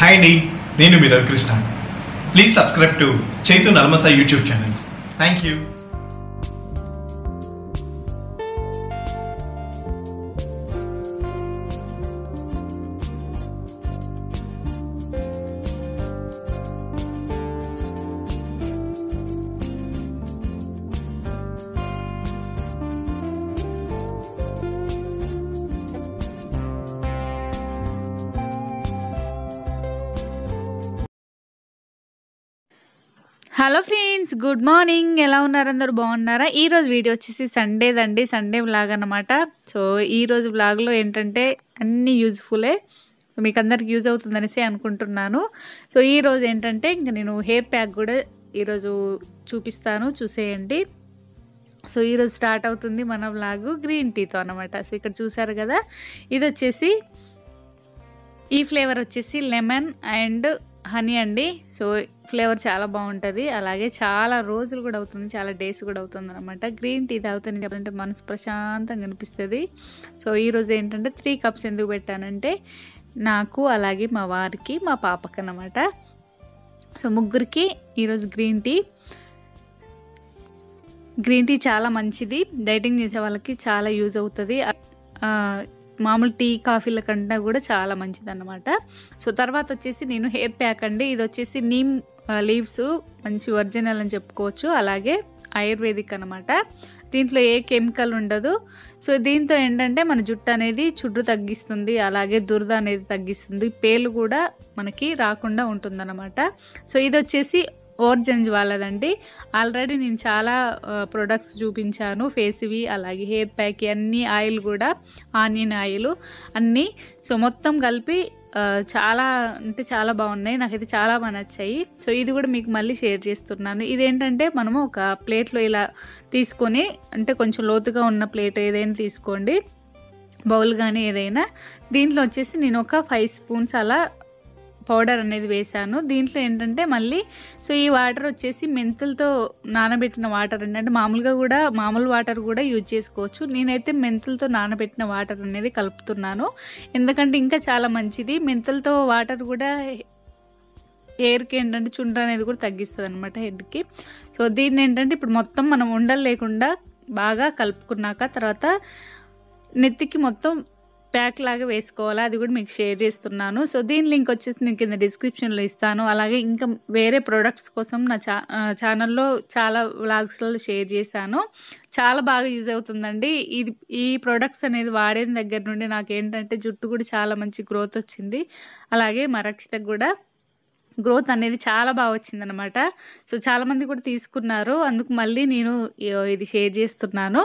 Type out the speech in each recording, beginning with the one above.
hi అండి నేను మీ Ravikrishna please subscribe to Chaitu నల్మస YouTube channel thank you hello friends good morning ఎలా ఉన్నారు అందరూ బాగున్నారా ఈ రోజు వీడియో వచ్చేసి సండేదండి సండే వ్లాగ్ అన్నమాట సో ఈ రోజు వ్లాగ్లో ఏంటంటే అన్ని యూజ్ఫుల్లే మీకు అందరికి యూజ్ అవుతుందనేసి అనుకుంటున్నాను సో ఈ రోజు ఏంటంటే ఇంకా నేను హెయిర్ ప్యాక్ కూడా ఈరోజు చూపిస్తాను చూసేయండి సో ఈరోజు స్టార్ట్ అవుతుంది మన వ్లాగ్ గ్రీన్ టీతో అనమాట సో ఇక్కడ చూసారు కదా ఇది వచ్చేసి ఈ ఫ్లేవర్ వచ్చేసి లెమన్ అండ్ హనీ అండి సో ఫ్లేవర్ చాలా బాగుంటుంది అలాగే చాలా రోజులు కూడా అవుతుంది చాలా డేస్ కూడా అవుతుంది అనమాట గ్రీన్ టీ తాగుతాను చెప్పాలంటే మనసు ప్రశాంతంగా అనిపిస్తుంది సో ఈరోజు ఏంటంటే త్రీ కప్స్ ఎందుకు పెట్టానంటే నాకు అలాగే మా వారికి మా పాపకి అన్నమాట సో ముగ్గురికి ఈరోజు గ్రీన్ టీ గ్రీన్ టీ చాలా మంచిది డైటింగ్ చేసే వాళ్ళకి చాలా యూజ్ అవుతుంది ఆ, మామూలు టీ కాఫీల కంటే కూడా చాలా మంచిది అనమాట సో తర్వాత వచ్చేసి నేను హెయిర్ ప్యాక్ అండి ఇది వచ్చేసి నీమ్ లీవ్స్ మంచి ఒరిజినల్ అని చెప్పుకోవచ్చు అలాగే ఆయుర్వేదిక్ అనమాట దీంట్లో ఏ కెమికల్ ఉండదు సో దీంతో ఏంటంటే మన జుట్టు అనేది చుడ్డు తగ్గిస్తుంది అలాగే దురద అనేది తగ్గిస్తుంది పేలు కూడా మనకి రాకుండా ఉంటుందన్నమాట సో ఇది వచ్చేసి ఓర్జెంజ్ వాళ్ళదండి ఆల్రెడీ నేను చాలా ప్రొడక్ట్స్ చూపించాను ఫేస్వి అలాగే హెయిర్ ప్యాక్ అన్ని ఆయిల్ కూడా ఆనియన్ ఆయిల్ అన్నీ సో మొత్తం కలిపి ఆ, చాలా అంటే చాలా బాగున్నాయి నాకైతే చాలా బాగా నచ్చాయి సో ఇది కూడా మీకు మళ్ళీ షేర్ చేస్తున్నాను ఇదేంటంటే మనము ఒక ప్లేట్లో ఇలా తీసుకొని అంటే కొంచెం లోతుగా ఉన్న ప్లేట్ ఏదైనా తీసుకోండి బౌల్ కానీ ఏదైనా దీంట్లో వచ్చేసి నేను ఒక ఫైవ్ స్పూన్స్ అలా పౌడర్ అనేది వేసాను దీంట్లో ఏంటంటే మళ్ళీ సో ఈ వాటర్ వచ్చేసి మెంతులతో నానబెట్టిన వాటర్ అండి అంటే మామూలుగా కూడా మామూలు వాటర్ కూడా యూజ్ చేసుకోవచ్చు నేనైతే మెంతులతో నానబెట్టిన వాటర్ అనేది కలుపుతున్నాను ఎందుకంటే ఇంకా చాలా మంచిది మెంతులతో వాటర్ కూడా హెయిర్కి ఏంటంటే చుండ్ర అనేది కూడా తగ్గిస్తుంది అనమాట హెడ్కి సో దీన్ని ఏంటంటే ఇప్పుడు మొత్తం మనం ఉండలు లేకుండా బాగా కలుపుకున్నాక తర్వాత నెత్తికి మొత్తం ప్యాక్ లాగా వేసుకోవాలి అది కూడా మీకు షేర్ చేస్తున్నాను సో దీని లింక్ వచ్చేసి నేను కింద డిస్క్రిప్షన్లో ఇస్తాను అలాగే ఇంకా వేరే ప్రొడక్ట్స్ కోసం నా చా ఆ, ఛానల్లో చాలా వ్లాగ్స్లో షేర్ చేశాను చాలా బాగా యూజ్ అవుతుందండి ఇది ఈ ప్రొడక్ట్స్ అనేది వాడిన దగ్గర నుండి నాకు ఏంటంటే జుట్టు కూడా చాలా మంచి గ్రోత్ వచ్చింది అలాగే మా రక్షితకు కూడా గ్రోత్ అనేది చాలా బాగా వచ్చిందనమాట సో చాలామంది కూడా తీసుకున్నారు అందుకు మళ్ళీ నేను ఇ- ఇది షేర్ చేస్తున్నాను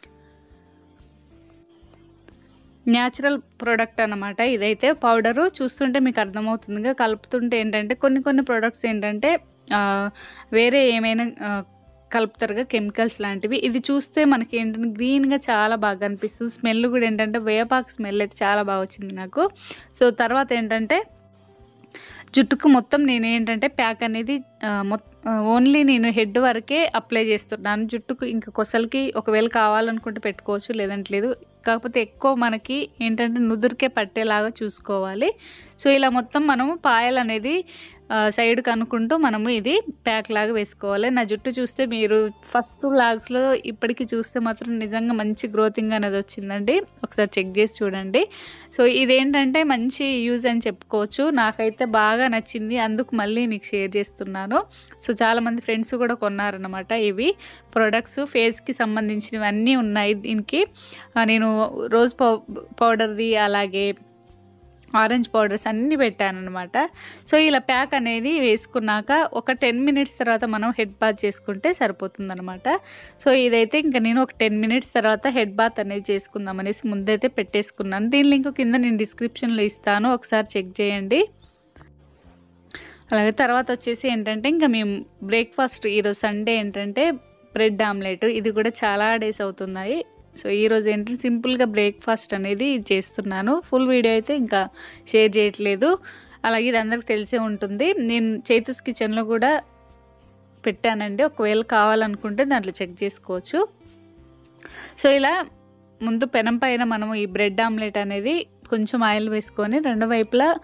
న్యాచురల్ ప్రోడక్ట్ అనమాట ఇదైతే పౌడరు చూస్తుంటే మీకు అర్థమవుతుందిగా కలుపుతుంటే ఏంటంటే కొన్ని కొన్ని ప్రోడక్ట్స్ ఏంటంటే ఆ, వేరే ఏమైనా ఆ, కలుపుతారుగా కెమికల్స్ లాంటివి ఇది చూస్తే మనకి ఏంటంటే గ్రీన్గా చాలా బాగా అనిపిస్తుంది స్మెల్ కూడా ఏంటంటే వేపాకు స్మెల్ అయితే చాలా బాగా వచ్చింది నాకు సో తర్వాత ఏంటంటే జుట్టుకు మొత్తం నేను ఏంటంటే ప్యాక్ అనేది ఆ, మొత్- ఆ, ఓన్లీ నేను హెడ్ వరకే అప్లై చేస్తున్నాను జుట్టుకు ఇంకా కొసలకి ఒకవేళ కావాలనుకుంటే పెట్టుకోవచ్చు లేదంటే లేదు కాకపోతే ఎక్కువ మనకి ఏంటంటే నుదురుకే పట్టేలాగా చూసుకోవాలి సో ఇలా మొత్తం మనము పాయలు అనేది ఆ, సైడ్కి అనుకుంటూ మనము ఇది ప్యాక్ లాగా వేసుకోవాలి నా జుట్టు చూస్తే మీరు ఫస్ట్ లాగ్స్లో ఇప్పటికి చూస్తే మాత్రం నిజంగా మంచి గ్రోతింగ్ అనేది వచ్చిందండి ఒకసారి చెక్ చేసి చూడండి సో ఇదేంటంటే మంచి యూజ్ అని చెప్పుకోవచ్చు నాకైతే బాగా నచ్చింది అందుకు మళ్ళీ మీకు షేర్ చేస్తున్నాను సో చాలామంది ఫ్రెండ్స్ కూడా కొన్నారనమాట ఇవి ప్రొడక్ట్స్ ఫేస్కి సంబంధించినవి అన్నీ ఉన్నాయి దీనికి ఆ, నేను రోజ్ పౌ పౌడర్ది అలాగే ఆరెంజ్ పౌడర్స్ అన్నీ పెట్టాను అనమాట సో ఇలా ప్యాక్ అనేది వేసుకున్నాక ఒక టెన్ మినిట్స్ తర్వాత మనం హెడ్ బాత్ చేసుకుంటే సరిపోతుంది అనమాట సో ఇదైతే ఇంకా నేను ఒక టెన్ మినిట్స్ తర్వాత హెడ్ బాత్ అనేది చేసుకుందాం అనేసి ముందైతే పెట్టేసుకున్నాను దీని లింక్ కింద నేను డిస్క్రిప్షన్లో ఇస్తాను ఒకసారి చెక్ చేయండి అలాగే తర్వాత వచ్చేసి ఏంటంటే ఇంకా మేము బ్రేక్ఫాస్ట్ ఈరోజు సండే ఏంటంటే బ్రెడ్ ఆమ్లెట్ ఇది కూడా చాలా డేస్ అవుతున్నాయి సో ఈరోజు ఏంటంటే సింపుల్గా బ్రేక్ఫాస్ట్ అనేది చేస్తున్నాను ఫుల్ వీడియో అయితే ఇంకా షేర్ చేయట్లేదు అలాగే ఇది అందరికి తెలిసే ఉంటుంది నేను చైతూస్ కిచెన్లో కూడా పెట్టానండి ఒకవేళ కావాలనుకుంటే దాంట్లో చెక్ చేసుకోవచ్చు సో ఇలా ముందు పెనం పైన మనము ఈ బ్రెడ్ ఆమ్లెట్ అనేది కొంచెం ఆయిల్ వేసుకొని రెండు వైపులా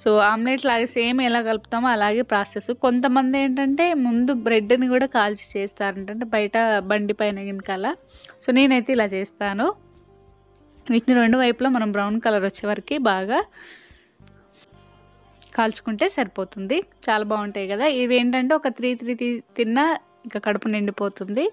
సో ఆమ్లెట్ లాగే సేమ్ ఎలా కలుపుతామో అలాగే ప్రాసెస్ కొంతమంది ఏంటంటే ముందు బ్రెడ్ని కూడా కాల్చి చేస్తారు అంటే బయట బండి పైన వెనకాల సో నేనైతే ఇలా చేస్తాను వీటిని రెండు వైపులా మనం బ్రౌన్ కలర్ వచ్చే వరకు బాగా కాల్చుకుంటే సరిపోతుంది చాలా బాగుంటాయి కదా ఇవి ఏంటంటే ఒక త్రీ త్రీ తిన్నా ఇంకా కడుపు నిండిపోతుంది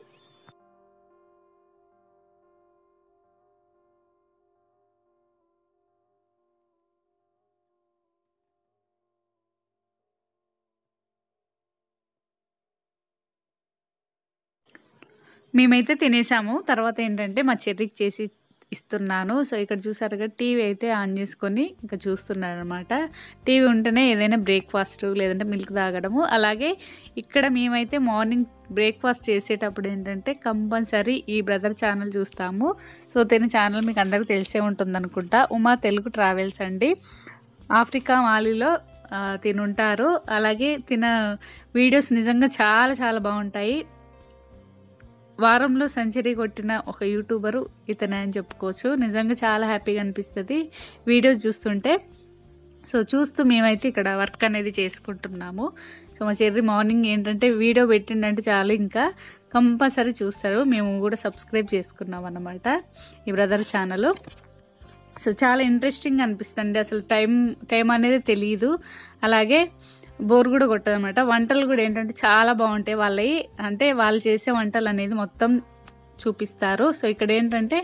మేమైతే తినేసాము తర్వాత ఏంటంటే మా చెర్రికి చేసి ఇస్తున్నాను సో ఇక్కడ చూసారుగా టీవీ అయితే ఆన్ చేసుకొని ఇంకా చూస్తున్నాడు అనమాట టీవీ ఉంటేనే ఏదైనా బ్రేక్ఫాస్ట్ లేదంటే మిల్క్ తాగడము అలాగే ఇక్కడ మేమైతే మార్నింగ్ బ్రేక్ఫాస్ట్ చేసేటప్పుడు ఏంటంటే కంపల్సరీ ఈ బ్రదర్ ఛానల్ చూస్తాము సో తిన ఛానల్ మీకు అందరికీ తెలిసే ఉంటుంది అనుకుంటా ఉమా తెలుగు ట్రావెల్స్ అండి ఆఫ్రికా మాలిలో ఆ, తినుంటారు అలాగే తిన వీడియోస్ నిజంగా చాలా చాలా బాగుంటాయి వారంలో సెంచరీ కొట్టిన ఒక యూట్యూబరు ఇతనే అని చెప్పుకోవచ్చు నిజంగా చాలా హ్యాపీగా అనిపిస్తుంది వీడియోస్ చూస్తుంటే సో చూస్తూ మేమైతే ఇక్కడ వర్క్ అనేది చేసుకుంటున్నాము సో మా చెర్రి మార్నింగ్ ఏంటంటే వీడియో పెట్టిండంటే చాలు ఇంకా కంపల్సరీ చూస్తారు మేము కూడా సబ్స్క్రైబ్ చేసుకున్నాం అన్నమాట ఈ బ్రదర్ ఛానల్ సో చాలా ఇంట్రెస్టింగ్ అనిపిస్తుంది అసలు టైం టైం అనేది తెలియదు అలాగే బోర్ కూడా కొట్టదనమాట వంటలు కూడా ఏంటంటే చాలా బాగుంటాయి వాళ్ళవి అంటే వాళ్ళు చేసే వంటలు అనేది మొత్తం చూపిస్తారు సో ఇక్కడ ఏంటంటే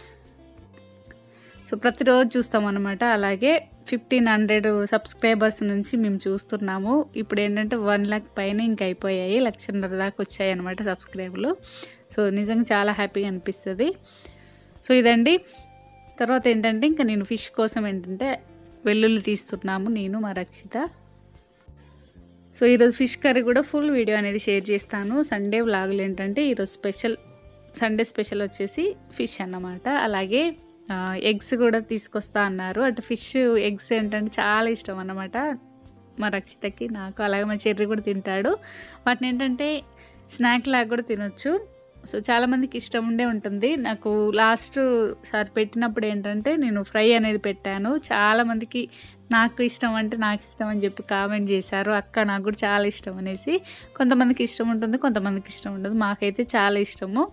సో ప్రతిరోజు చూస్తాం అనమాట అలాగే ఫిఫ్టీన్ హండ్రెడ్ సబ్స్క్రైబర్స్ నుంచి మేము చూస్తున్నాము ఇప్పుడు ఏంటంటే వన్ ల్యాక్ పైన ఇంకా అయిపోయాయి లక్షన్నర దాకా వచ్చాయి అనమాట సబ్స్క్రైబర్లు సో నిజంగా చాలా హ్యాపీగా అనిపిస్తుంది సో ఇదండి తర్వాత ఏంటంటే ఇంకా నేను ఫిష్ కోసం ఏంటంటే వెల్లుల్లి తీస్తున్నాము నేను మా రక్షిత సో ఈరోజు ఫిష్ కర్రీ కూడా ఫుల్ వీడియో అనేది షేర్ చేస్తాను సండే వ్లాగులు ఏంటంటే ఈరోజు స్పెషల్ సండే స్పెషల్ వచ్చేసి ఫిష్ అన్నమాట అలాగే ఎగ్స్ కూడా తీసుకొస్తా అన్నారు అటు ఫిష్ ఎగ్స్ ఏంటంటే చాలా ఇష్టం అన్నమాట మా రక్షితకి నాకు అలాగే మా చెర్రి కూడా తింటాడు వాటిని ఏంటంటే స్నాక్ లాగా కూడా తినొచ్చు సో చాలామందికి ఇష్టం ఉండే ఉంటుంది నాకు లాస్ట్ సారి పెట్టినప్పుడు ఏంటంటే నేను ఫ్రై అనేది పెట్టాను చాలామందికి నాకు ఇష్టం అంటే నాకు ఇష్టం అని చెప్పి కామెంట్ చేశారు అక్క నాకు కూడా చాలా ఇష్టం అనేసి కొంతమందికి ఇష్టం ఉంటుంది కొంతమందికి ఇష్టం ఉండదు మాకైతే చాలా ఇష్టము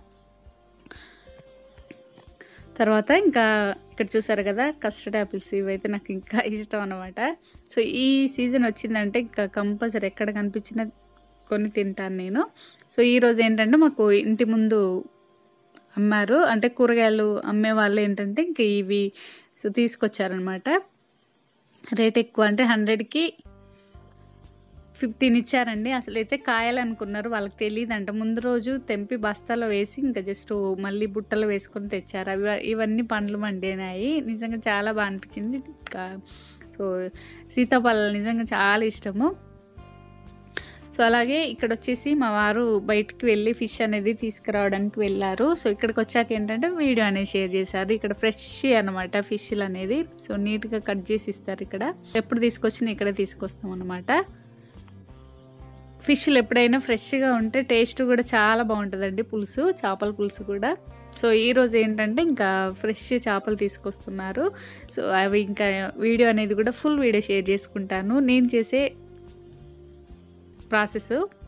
తర్వాత ఇంకా ఇక్కడ చూసారు కదా కస్టర్డ్ యాపిల్స్ ఇవైతే నాకు ఇంకా ఇష్టం అనమాట సో ఈ సీజన్ వచ్చిందంటే ఇంకా కంపల్సరీ ఎక్కడ కనిపించినా కొన్ని తింటాను నేను సో ఈరోజు ఏంటంటే మాకు ఇంటి ముందు అమ్మారు అంటే కూరగాయలు అమ్మే వాళ్ళు ఏంటంటే ఇంకా ఇవి సో తీసుకొచ్చారనమాట రేట్ ఎక్కువ అంటే హండ్రెడ్కి ఫిఫ్టీన్ ఇచ్చారండి అసలు అయితే కాయలు అనుకున్నారు వాళ్ళకి తెలియదు అంట ముందు రోజు తెంపి బస్తాలో వేసి ఇంకా జస్ట్ మళ్ళీ బుట్టలో వేసుకొని తెచ్చారు అవి ఇవన్నీ పండ్లు మండినాయి నిజంగా చాలా బాగా అనిపించింది ఇంకా సో సీతాఫలాలు నిజంగా చాలా ఇష్టము సో అలాగే ఇక్కడ వచ్చేసి మా వారు బయటికి వెళ్ళి ఫిష్ అనేది తీసుకురావడానికి వెళ్ళారు సో ఇక్కడికి వచ్చాక ఏంటంటే వీడియో అనేది షేర్ చేశారు ఇక్కడ ఫ్రెష్ అనమాట ఫిష్లు అనేది సో నీట్గా కట్ చేసి ఇస్తారు ఇక్కడ ఎప్పుడు తీసుకొచ్చినా ఇక్కడే తీసుకొస్తాం అనమాట ఫిష్లు ఎప్పుడైనా ఫ్రెష్గా ఉంటే టేస్ట్ కూడా చాలా బాగుంటుందండి పులుసు చేపల పులుసు కూడా సో ఈరోజు ఏంటంటే ఇంకా ఫ్రెష్ చేపలు తీసుకొస్తున్నారు సో అవి ఇంకా వీడియో అనేది కూడా ఫుల్ వీడియో షేర్ చేసుకుంటాను నేను చేసే ప్రాసెస్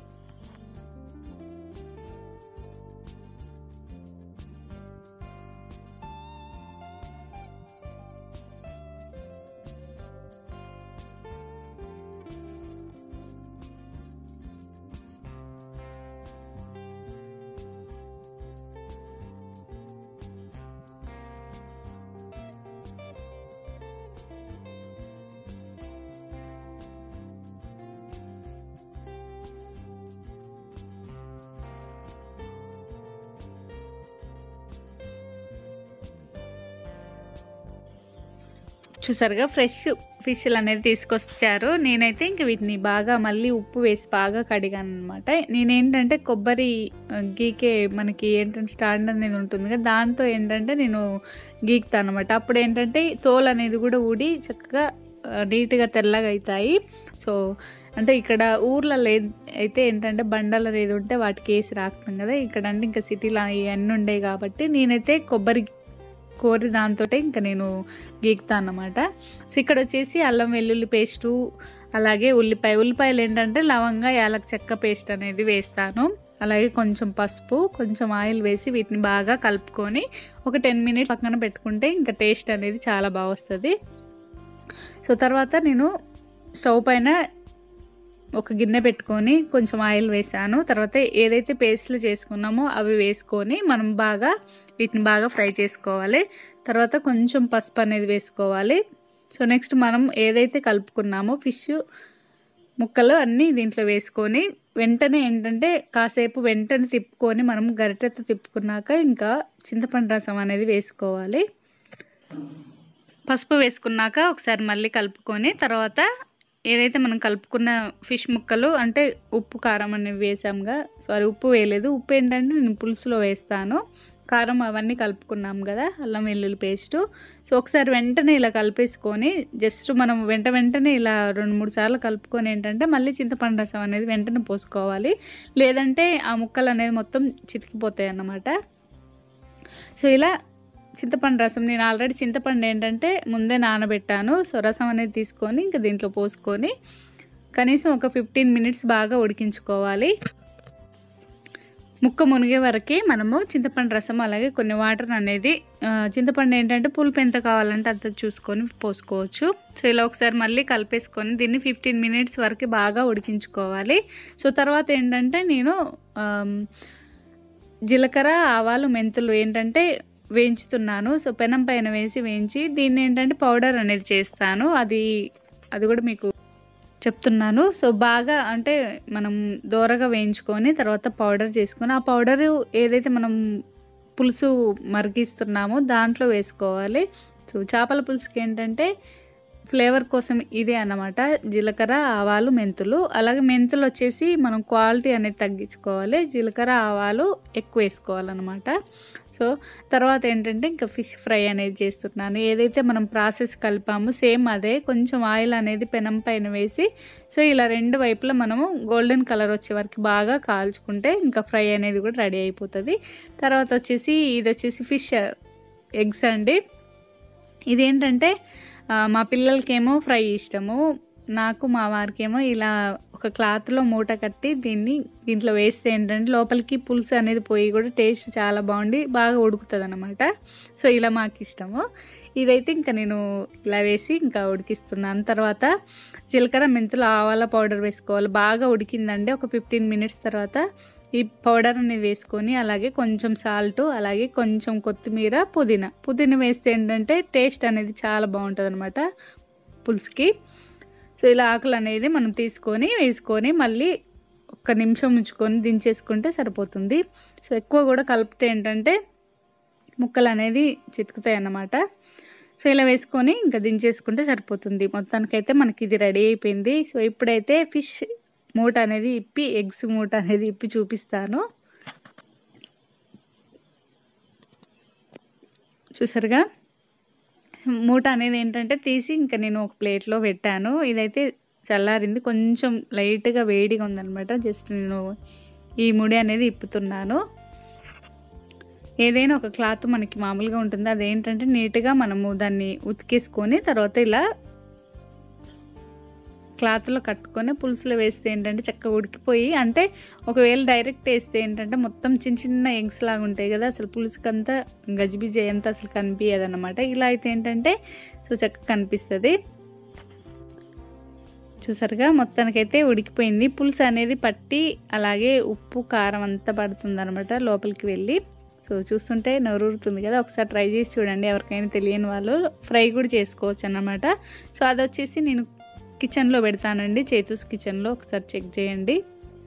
చూసారుగా ఫ్రెష్ ఫిష్లు అనేది తీసుకొచ్చారు నేనైతే ఇంక వీటిని బాగా మళ్ళీ ఉప్పు వేసి బాగా కడిగాను అనమాట నేనేంటంటే కొబ్బరి ఆ, గీకే మనకి ఏంటంటే స్టాండ్ అనేది ఉంటుంది కదా దాంతో ఏంటంటే నేను గీకుతాను అనమాట అప్పుడు ఏంటంటే తోలు అనేది కూడా ఊడి చక్కగా ఆ, నీట్గా తెల్లగా అవుతాయి సో అంటే ఇక్కడ ఊర్లలో ఏ- అయితే ఏంటంటే బండలు అనేది ఉంటే వాటికి వేసి రాకుతాం కదా ఇక్కడ అంటే ఇంకా సిటీలో ఇవన్నీ ఉండేవి కాబట్టి నేనైతే కొబ్బరి కోరి దాంతో ఇంకా నేను గీకుతా అన్నమాట సో ఇక్కడ వచ్చేసి అల్లం వెల్లుల్లి పేస్టు అలాగే ఉల్లిపాయ ఉల్లిపాయలు ఏంటంటే లవంగా యాలక చెక్క పేస్ట్ అనేది వేస్తాను అలాగే కొంచెం పసుపు కొంచెం ఆయిల్ వేసి వీటిని బాగా కలుపుకొని ఒక టెన్ మినిట్స్ పక్కన పెట్టుకుంటే ఇంకా టేస్ట్ అనేది చాలా బాగా వస్తుంది సో తర్వాత నేను స్టవ్ పైన ఒక గిన్నె పెట్టుకొని కొంచెం ఆయిల్ వేసాను తర్వాత ఏదైతే పేస్ట్లు చేసుకున్నామో అవి వేసుకొని మనం బాగా వీటిని బాగా ఫ్రై చేసుకోవాలి తర్వాత కొంచెం పసుపు అనేది వేసుకోవాలి సో నెక్స్ట్ మనం ఏదైతే కలుపుకున్నామో ఫిష్ ముక్కలు అన్నీ దీంట్లో వేసుకొని వెంటనే ఏంటంటే కాసేపు వెంటనే తిప్పుకొని మనం గరిటెతో తిప్పుకున్నాక ఇంకా చింతపండు రసం అనేది వేసుకోవాలి పసుపు వేసుకున్నాక ఒకసారి మళ్ళీ కలుపుకొని తర్వాత ఏదైతే మనం కలుపుకున్న ఫిష్ ముక్కలు అంటే ఉప్పు కారం అనేవి వేసాముగా సారీ ఉప్పు వేయలేదు ఉప్పు ఏంటంటే నేను పులుసులో వేస్తాను కారం అవన్నీ కలుపుకున్నాం కదా అల్లం వెల్లుల్లి పేస్టు సో ఒకసారి వెంటనే ఇలా కలిపేసుకొని జస్ట్ మనం వెంట వెంటనే ఇలా రెండు మూడు సార్లు కలుపుకొని ఏంటంటే మళ్ళీ చింతపండు రసం అనేది వెంటనే పోసుకోవాలి లేదంటే ఆ ముక్కలు అనేది మొత్తం చితికిపోతాయి అన్నమాట సో ఇలా చింతపండు రసం నేను ఆల్రెడీ చింతపండు ఏంటంటే ముందే నానబెట్టాను సో రసం అనేది తీసుకొని ఇంకా దీంట్లో పోసుకొని కనీసం ఒక ఫిఫ్టీన్ మినిట్స్ బాగా ఉడికించుకోవాలి ముక్క మునిగే వరకే మనము చింతపండు రసం అలాగే కొన్ని వాటర్ అనేది ఆ, చింతపండు ఏంటంటే పులుపు ఎంత కావాలంటే అంత చూసుకొని పోసుకోవచ్చు సో ఇలా ఒకసారి మళ్ళీ కలిపేసుకొని దీన్ని ఫిఫ్టీన్ మినిట్స్ వరకు బాగా ఉడికించుకోవాలి సో తర్వాత ఏంటంటే నేను ఆమ్, జీలకర్ర ఆవాలు మెంతులు ఏంటంటే వేయించుతున్నాను సో పెనం పైన వేసి వేయించి దీన్ని ఏంటంటే పౌడర్ అనేది చేస్తాను అది అది కూడా మీకు చెప్తున్నాను సో బాగా అంటే మనం దోరగా వేయించుకొని తర్వాత పౌడర్ చేసుకొని ఆ పౌడర్ ఏదైతే మనం పులుసు మరిగిస్తున్నామో దాంట్లో వేసుకోవాలి సో చేపల పులుసుకి ఏంటంటే ఫ్లేవర్ కోసం ఇదే అన్నమాట జీలకర్ర ఆవాలు మెంతులు అలాగే మెంతులు వచ్చేసి మనం క్వాలిటీ అనేది తగ్గించుకోవాలి జీలకర్ర ఆవాలు ఎక్కువ వేసుకోవాలన్నమాట సో తర్వాత ఏంటంటే ఇంకా ఫిష్ ఫ్రై అనేది చేస్తున్నాను ఏదైతే మనం ప్రాసెస్ కలిపామో సేమ్ అదే కొంచెం ఆయిల్ అనేది పెనం పైన వేసి సో ఇలా రెండు వైపులా మనము గోల్డెన్ కలర్ వచ్చే వరకు బాగా కాల్చుకుంటే ఇంకా ఫ్రై అనేది కూడా రెడీ అయిపోతుంది తర్వాత వచ్చేసి ఇది వచ్చేసి ఫిష్ ఎగ్స్ అండి ఇదేంటంటే ఆ, మా పిల్లలకేమో ఫ్రై ఇష్టము నాకు మా వారికేమో ఇలా ఒక క్లాత్లో మూట కట్టి దీన్ని దీంట్లో వేస్తే ఏంటంటే లోపలికి పులుసు అనేది పోయి కూడా టేస్ట్ చాలా బాగుండి బాగా ఉడుకుతుంది అనమాట సో ఇలా మాకు ఇష్టము ఇదైతే ఇంకా నేను ఇలా వేసి ఇంకా ఉడికిస్తున్నాను తర్వాత జీలకర్ర మెంతులు ఆవాల పౌడర్ వేసుకోవాలి బాగా ఉడికిందండి ఒక ఫిఫ్టీన్ మినిట్స్ తర్వాత ఈ పౌడర్ అనేది వేసుకొని అలాగే కొంచెం సాల్ట్ అలాగే కొంచెం కొత్తిమీర పుదీనా పుదీనా వేస్తే ఏంటంటే టేస్ట్ అనేది చాలా బాగుంటుంది అనమాట పులుసుకి సో ఇలా ఆకులు అనేది మనం తీసుకొని వేసుకొని మళ్ళీ ఒక్క నిమిషం ఉంచుకొని దించేసుకుంటే సరిపోతుంది సో ఎక్కువ కూడా కలిపితే ఏంటంటే ముక్కలు అనేది చితుకుతాయి అన్నమాట సో ఇలా వేసుకొని ఇంకా దించేసుకుంటే సరిపోతుంది మొత్తానికైతే మనకి ఇది రెడీ అయిపోయింది సో ఇప్పుడైతే ఫిష్ మూట అనేది ఇప్పి ఎగ్స్ మూట అనేది ఇప్పి చూపిస్తాను చూసారుగా మూట అనేది ఏంటంటే తీసి ఇంకా నేను ఒక ప్లేట్లో పెట్టాను ఇదైతే చల్లారింది కొంచెం లైట్గా వేడిగా ఉందన్నమాట జస్ట్ నేను ఈ ముడి అనేది ఇప్పుతున్నాను ఏదైనా ఒక క్లాత్ మనకి మామూలుగా ఉంటుంది అదేంటంటే నీట్గా మనము దాన్ని ఉతికేసుకొని తర్వాత ఇలా క్లాత్లో కట్టుకొని పులుసులో వేస్తే ఏంటంటే చక్కగా ఉడికిపోయి అంటే ఒకవేళ డైరెక్ట్ వేస్తే ఏంటంటే మొత్తం చిన్న చిన్న ఎగ్స్ లాగా ఉంటాయి కదా అసలు పులుసుకంతా గజిబిజి అంతా అసలు కనిపించదు అనమాట ఇలా అయితే ఏంటంటే సో చక్కగా కనిపిస్తుంది చూసారుగా మొత్తానికైతే ఉడికిపోయింది పులుసు అనేది పట్టి అలాగే ఉప్పు కారం అంతా పడుతుంది అనమాట లోపలికి వెళ్ళి సో చూస్తుంటే నోరూరుతుంది కదా ఒకసారి ట్రై చేసి చూడండి ఎవరికైనా తెలియని వాళ్ళు ఫ్రై కూడా చేసుకోవచ్చు అన్నమాట సో అది వచ్చేసి నేను కిచెన్లో పెడతానండి చేతూస్ కిచెన్లో ఒకసారి చెక్ చేయండి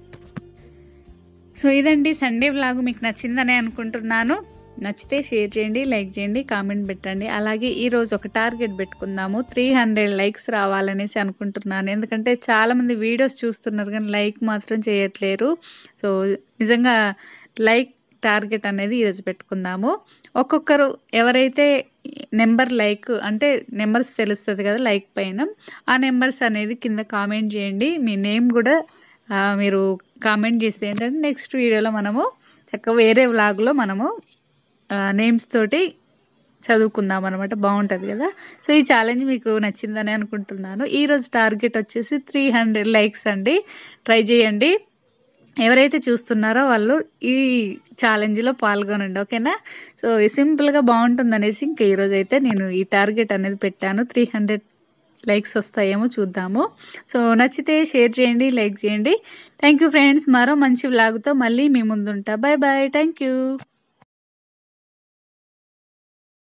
సో ఇదండి సండే వ్లాగ్ మీకు నచ్చిందని అనుకుంటున్నాను నచ్చితే షేర్ చేయండి లైక్ చేయండి కామెంట్ పెట్టండి అలాగే ఈరోజు ఒక టార్గెట్ పెట్టుకుందాము త్రీ హండ్రెడ్ లైక్స్ రావాలనేసి అనుకుంటున్నాను ఎందుకంటే చాలామంది వీడియోస్ చూస్తున్నారు కానీ లైక్ మాత్రం చేయట్లేరు సో నిజంగా లైక్ టార్గెట్ అనేది ఈరోజు పెట్టుకుందాము ఒక్కొక్కరు ఎవరైతే నెంబర్ లైక్ అంటే నెంబర్స్ తెలుస్తుంది కదా లైక్ పైన ఆ నెంబర్స్ అనేది కింద కామెంట్ చేయండి మీ నేమ్ కూడా ఆ, మీరు కామెంట్ చేస్తే ఏంటంటే నెక్స్ట్ వీడియోలో మనము చక్కగా వేరే వ్లాగ్లో మనము నేమ్స్ తోటి చదువుకుందాం అనమాట బాగుంటుంది కదా సో ఈ ఛాలెంజ్ మీకు నచ్చిందని అనుకుంటున్నాను ఈరోజు టార్గెట్ వచ్చేసి త్రీ హండ్రెడ్ లైక్స్ అండి ట్రై చేయండి ఎవరైతే చూస్తున్నారో వాళ్ళు ఈ ఛాలెంజ్లో పాల్గొనండి ఓకేనా సో సింపుల్గా బాగుంటుంది అనేసి ఇంకా ఈరోజు అయితే నేను ఈ టార్గెట్ అనేది పెట్టాను త్రీ హండ్రెడ్ లైక్స్ వస్తాయేమో చూద్దాము సో నచ్చితే షేర్ చేయండి లైక్ చేయండి థ్యాంక్ యూ ఫ్రెండ్స్ మరో మంచి వ్లాగ్తో మళ్ళీ మీ ముందుంటా బాయ్ బాయ్ థ్యాంక్ యూ